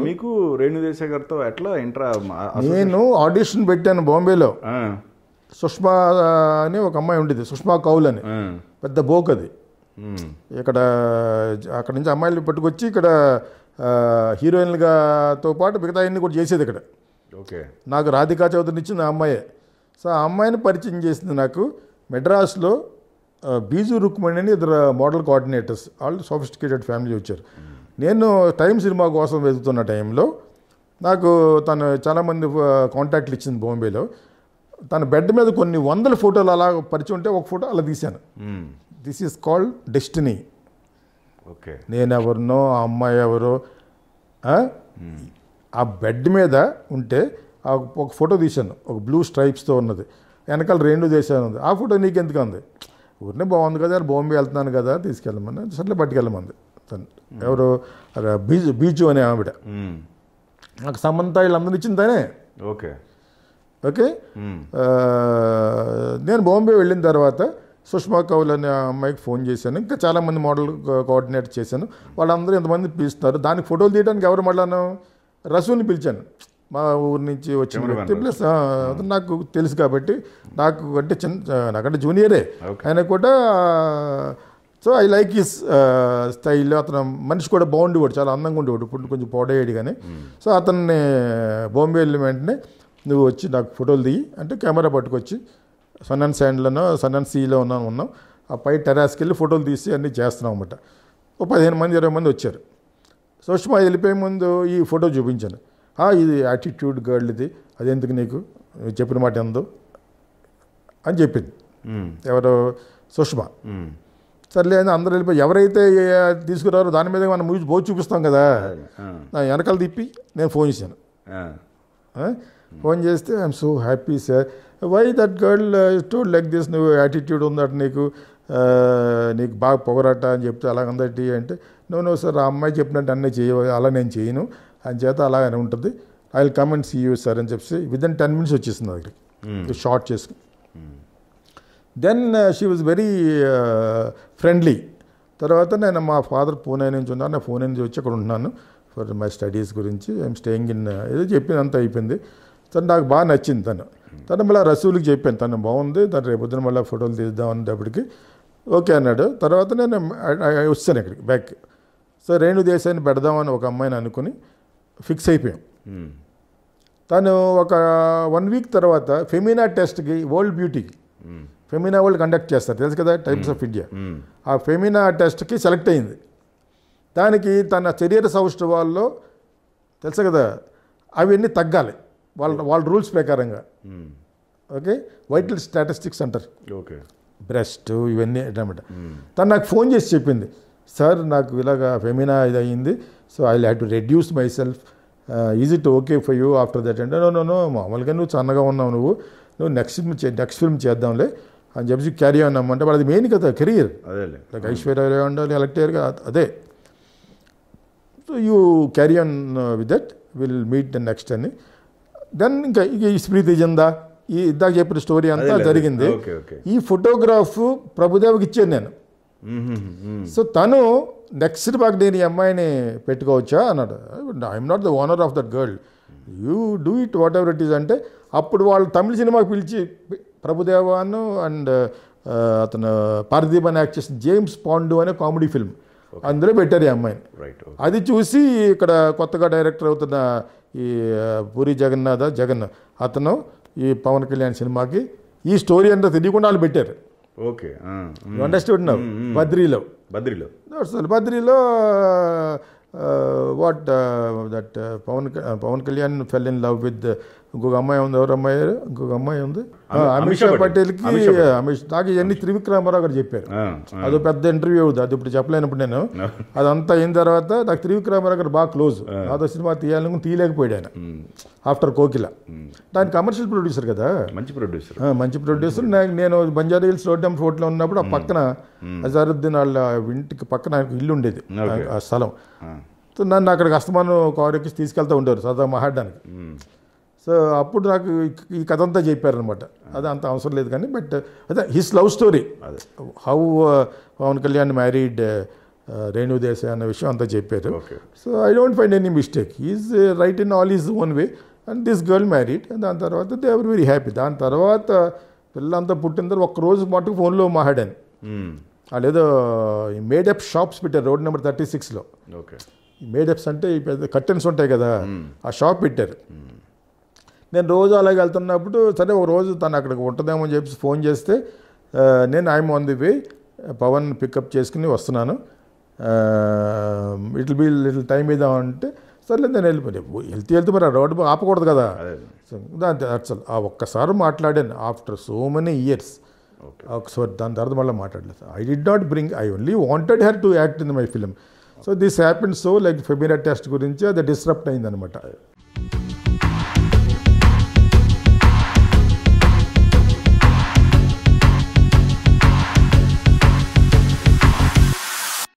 మీకు రేణుదేశాయ్ గారితో ఎట్లా ఇంట్రా నేను ఆడిషన్ పెట్టాను బాంబేలో సుష్మా అని ఒక అమ్మాయి ఉండేది సుష్మా కౌల్ అని పెద్ద బోక్ అది ఇక్కడ అక్కడ నుంచి అమ్మాయిలు పట్టుకొచ్చి ఇక్కడ ఆ, హీరోయిన్లుగాతో పాటు మిగతా అన్ని కూడా చేసేది ఇక్కడ ఓకే నాకు రాధికా చౌదరిని ఇచ్చింది ఆ అమ్మాయే సో ఆ అమ్మాయిని పరిచయం చేసింది నాకు మెడ్రాస్లో ఆ, బీజు రుక్మణి అని ఇద్దరు మోడల్ కోఆర్డినేటర్స్ వాళ్ళు సోఫిస్టికేటెడ్ ఫ్యామిలీ వచ్చారు నేను టైం సినిమా కోసం వెతుకుతున్న టైంలో నాకు తను చాలామంది కాంటాక్ట్లు ఇచ్చింది బాంబేలో తన బెడ్ మీద కొన్ని వందల ఫోటోలు అలా పరిచయం ఉంటే ఒక ఫోటో అలా తీశాను this is called destiny okay నేను ఎవరినో ఆ అమ్మాయి ఎవరో ఆ? ఆ బెడ్ మీద ఉంటే ఆ ఒక ఫోటో తీశాను ఒక బ్లూ స్ట్రైప్స్తో ఉన్నది వెనకాల రెండు దేశాలు ఉంది ఆ ఫోటో నీకెందుకు ఉంది ఊరినే బాగుంది కదా బాంబే వెళ్తున్నాను కదా తీసుకెళ్ళమని సర్లే పట్టుకెళ్ళమంది తను ఎవరు అక్కడ బీచ్ బీచు అనే ఆవిడ నాకు సమంత వీళ్ళందరూ ఇచ్చింది తనే ఓకే ఓకే ఆ, నేను బాంబే వెళ్ళిన తర్వాత సుష్మా కౌల్ అనే అమ్మాయికి ఫోన్ చేశాను ఇంకా చాలామంది మోడల్ కోఆర్డినేట్ చేశాను వాళ్ళందరూ ఎంతమంది పిలుస్తున్నారు దానికి ఫోటోలు తీయడానికి ఎవరు మళ్ళాను రసూల్ని పిలిచాను మా ఊరి నుంచి వచ్చిన వ్యక్తి ప్లస్ ఆ, అతను నాకు తెలుసు కాబట్టి నాకు అంటే చిన్న నాకంటే జూనియరే Okay. ఆయన కూడా so I like his style అతను మనిషి కూడా బాగుండేవాడు చాలా అందంగా ఉండేవాడు ఇప్పుడు కొంచెం పొడయ్యాడు కానీ సో అతన్ని బాంబే వెళ్ళిన వెంటనే నువ్వు వచ్చి నాకు ఫోటోలు దిగి అంటే కెమెరా పట్టుకొచ్చి సన్ అండ్ శాండ్లోనో సన్ అండ్ సీలో ఉన్నాను ఉన్నాం ఆ పై టెరాస్కి వెళ్ళి ఫోటోలు తీసి అన్నీ చేస్తున్నాం అన్నమాట ఓ పదిహేను మంది ఇరవై మంది వచ్చారు సుష్మా వెళ్ళిపోయే ముందు ఈ ఫోటో చూపించాను "ఆ, ఇది యాటిట్యూడ్ గర్ల్ ఇది అదెందుకు నీకు నువ్వు చెప్పిన మాట ఎందు అని చెప్పింది ఎవరు సుష్మా సర్లే అని అందరూ వెళ్ళిపోయి ఎవరైతే ఏ- తీసుకురారో దాని మీద మనం మూవీ పోయి చూపిస్తాం కదా నా వెనకాల తిప్పి నేను ఫోన్ చేశాను ఆ? ఫోన్ చేస్తే I'm so happy sir why that girl told like this నువ్వు యాటిట్యూడ్ ఉందట నీకు ఆ, నీకు బాగా పొగరట అని చెప్తే అలా అందటి అంటే నో నో సార్ ఆ అమ్మాయి చెప్పినట్టు అన్నీ చేయ అలా నేను చేయను అని చేత అలాగనే ఉంటుంది I will come and see you sir అని చెప్పి విత్ ఇన్ టెన్ మినిట్స్ వచ్చేసింది నా దగ్గరికి షార్ట్ చేసుకుని then she was very friendly తర్వాత నేను మా ఫాదర్ పూణే నుంచి ఉన్నాను నేను పూణే నుంచి వచ్చి అక్కడ ఉంటున్నాను ఫర్ మై స్టడీస్ గురించి ఐఎమ్ స్టేయింగ్ ఇన్ ఏదో చెప్పింది అంతా అయిపోయింది తను నాకు బాగా నచ్చింది తను తను మళ్ళీ రసూల్కి చెప్పాను తను బాగుంది తను రేపు పొద్దున మళ్ళీ ఫోటోలు తీద్దాం అనేటప్పటికి ఓకే అన్నాడు తర్వాత నేను I- I- వచ్చాను ఇక్కడికి బ్యాక్ సో రేణు దేశాన్ని పెడదామని ఒక అమ్మాయిని అనుకుని ఫిక్స్ అయిపోయాం తను ఒక వన్ వీక్ తర్వాత ఫెమినా టెస్ట్కి వరల్డ్ బ్యూటీకి ఫెమినా వాళ్ళు కండక్ట్ చేస్తారు తెలుసు కదా టైమ్స్ ఆఫ్ ఇండియా ఆ ఫెమినా టెస్ట్కి సెలెక్ట్ అయింది దానికి తన కెరియర్ సౌష్ఠవాల్లో తెలుసు కదా అవన్నీ తగ్గాలి వాళ్ళ వాళ్ళ రూల్స్ ప్రకారంగా ఓకే వైటల్ స్టాటిస్టిక్స్ అంటారు ఓకే బ్రెస్ట్ ఇవన్నీ అనమాట తను నాకు ఫోన్ చేసి చెప్పింది సార్ నాకు ఇలాగా ఫెమినా ఇది అయ్యింది so I have to reduce myself is it okay for you after that అంటే నో నో నో మామూలుగా నువ్వు సన్నగా ఉన్నావు నువ్వు నువ్వు నెక్స్ట్ నెక్స్ట్ ఫిల్మ్ చేద్దాంలే అని చెప్పి క్యారీ ఆన్ అమ్మంటే వాళ్ళది మెయిన్ కదా కెరీర్ అదేలే లైక్ ఐశ్వర్య రాయ్ ఉండాలి ఎలక్ట్ అయ్యారు కదా అదే so you carry on with that will meet the next అని దెన్ ఇంకా ఇక ఈ స్ప్రీతి జిందా ఈ ఇందాక చెప్పిన స్టోరీ అంతా అదేలే, జరిగింది ఓకే ఓకే ఈ ఫోటోగ్రాఫ్ ప్రభుదేవకి ఇచ్చాను నేను సో తను నెక్స్ట్ సినిమాకి నేను ఈ అమ్మాయిని పెట్టుకోవచ్చా అన్నాడు I'm not the owner of that girl you do it whatever it is అంటే అప్పుడు వాళ్ళు తమిళ సినిమాకి పిలిచి ప్రభుదేవాను అండ్ అతను పార్థిబ్ అని యాక్ట్ చేసిన జేమ్స్ పాండు అనే కామెడీ ఫిల్మ్ అందులో పెట్టారు ఈ అమ్మాయిని రైట్ అది చూసి ఇక్కడ కొత్తగా డైరెక్టర్ అవుతున్న ఈ ఆ, పూరి జగన్నాథ జగన్ అతను ఈ పవన్ కళ్యాణ్ సినిమాకి ఈ స్టోరీ అంతా తెలియకుండా వాళ్ళు పెట్టారు ఓకే అండర్స్టూడ్ నవ్ బద్రీలో బద్రిలో అసలు బద్రీలో వాట్ దట్ పవన్ క- Pawan Kalyan fell in love with ఇంకొక అమ్మాయి ఉంది ఎవరు అమ్మాయి ఇంకొక అమ్మాయి ఉంది అమి- అమిషా అమిషా పటేల్. పటేల్కి అమిషా పటేల్. అమిష్ నాకు ఇవన్నీ త్రివిక్రమారావు గారు చెప్పారు అదో పెద్ద ఇంటర్వ్యూ అవుతుంది అది ఇప్పుడు చెప్పలేనప్పుడు నేను అదంతా అయిన తర్వాత నాకు త్రివిక్రమారావు గారు బాగా క్లోజ్ నాతో సినిమా తీయాలని తీయలేకపోయాడు ఆయన ఆఫ్టర్ కోకిల దాని కమర్షియల్ ప్రొడ్యూసర్ కదా మంచి ప్రొడ్యూసర్ ఆ, మంచి ప్రొడ్యూసర్ నాకు నేను బంజారా హిల్స్ రోడ్ నెంబర్ ఫోర్ట్లో ఉన్నప్పుడు ఆ పక్కన అజారుద్దీన్ వాళ్ళ ఇంటికి పక్కన ఆయనకు ఇల్లు ఉండేది Okay. ఆ స్థలం సో నన్ను అక్కడికి అస్తమానం కారు ఎక్కి తీసుకెళ్తూ ఉంటారు సరదా మాట్లాడడానికి సో అప్పుడు నాకు ఈ- ఈ కథ అంతా చెప్పారనమాట అది అంత అవసరం లేదు కానీ బట్ అదే హిస్ లవ్ స్టోరీ అదే హౌ పవన్ కళ్యాణ్ మ్యారీడ్ రేణు దేశాయ్ అన్న విషయం అంతా చెప్పారు okay so I don't find any mistake is right in all is own way and this girl married దాని తర్వాత దే ఆర్ వెరీ హ్యాపీ దాని తర్వాత పిల్లంతా పుట్టిన తర్వాత ఒక్కరోజు మటుకు ఫోన్లో మాట్లాడాను మ్మ్. వాళ్ళు ఏదో మేడప్ షాప్స్ పెట్టారు రోడ్ నెంబర్ థర్టీ సిక్స్లో ఓకే ఈ మేడప్స్ అంటే ఈ పెద్ద కర్టెన్స్ ఉంటాయి కదా ఆ షాప్ పెట్టారు నేను రోజు అలాగే వెళ్తున్నప్పుడు సరే ఒక రోజు తను అక్కడికి ఉంటుందేమో అని చెప్పి ఫోన్ చేస్తే ఆ, నేను I'm on the way Pawan pick up చేసుకుని వస్తున్నాను ఇట్ బి లిటిల్ టైం ఇదా అంటే సర్లే నేను వెళ్ళిపోయాను వెళ్తూ వెళ్తూ మరి ఆ రోడ్డు ఆపకూడదు కదా అదే సో దాని అసలు ఆ ఒక్కసారి మాట్లాడాను after so many years okay ఒకసారి దాని తర్వాత మళ్ళీ మాట్లాడలేదు I did not bring I only wanted her to act in my film so this happen so like Femina test గురించి అది డిస్టర్బ్ అయిందనమాట